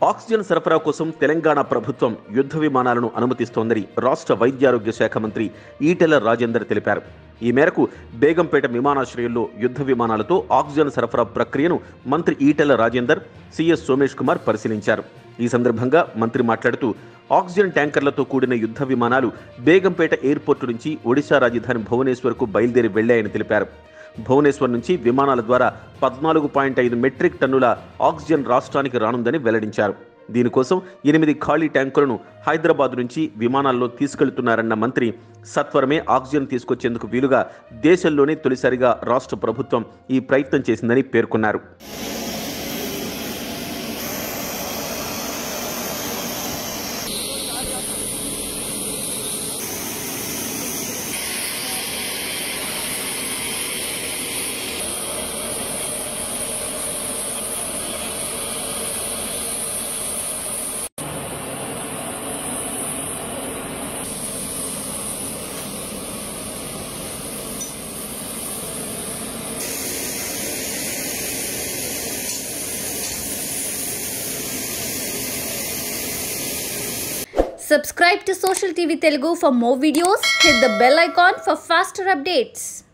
Oxygen సరఫరా కోసం తెలంగాణ ప్రభుత్వం యుద్ధ విమానాలను అనుమతిస్తోందని రాష్ట్ర వైద్యారోగ్య శాఖ మంత్రి ఈటెల రాజేందర్ తెలిపారు ఈ మేరకు బేగంపేట విమానాశ్రయంలో యుద్ధ విమానాలతో ఆక్సిజన్ సరఫరా ప్రక్రియను మంత్రి ఈటెల రాజేందర్ సిఎస్ సోమేష్ కుమార్ పరిశీలించారు ఈ సందర్భంగా మంత్రి మాట్లాడుతూ ఆక్సిజన్ ట్యాంకర్లతో కూడిన యుద్ధ విమానాలు బేగంపేట ఎయిర్పోర్టు నుంచి ఒడిశా రాజధాని భువనేశ్వర్కు బయలుదేరి వెళ్లాయని తెలిపారు భువనేశ్వర్ నుంచి విమానాల ద్వారా పద్నాలుగు పాయింట్ ఐదు మెట్రిక్ టన్నుల ఆక్సిజన్ రాష్ట్రానికి రానుందని వెల్లడించారు దీనికోసం ఎనిమిది ఖాళీ ట్యాంకులను హైదరాబాద్ నుంచి విమానాల్లో తీసుకెళ్తున్నారన్న మంత్రి సత్వరమే ఆక్సిజన్ తీసుకొచ్చేందుకు వీలుగా దేశంలోనే తొలిసారిగా రాష్ట్ర ప్రభుత్వం ఈ ప్రయత్నం చేసిందని పేర్కొన్నారు Subscribe to Social TV Telugu for more videos. Hit the bell icon for faster updates.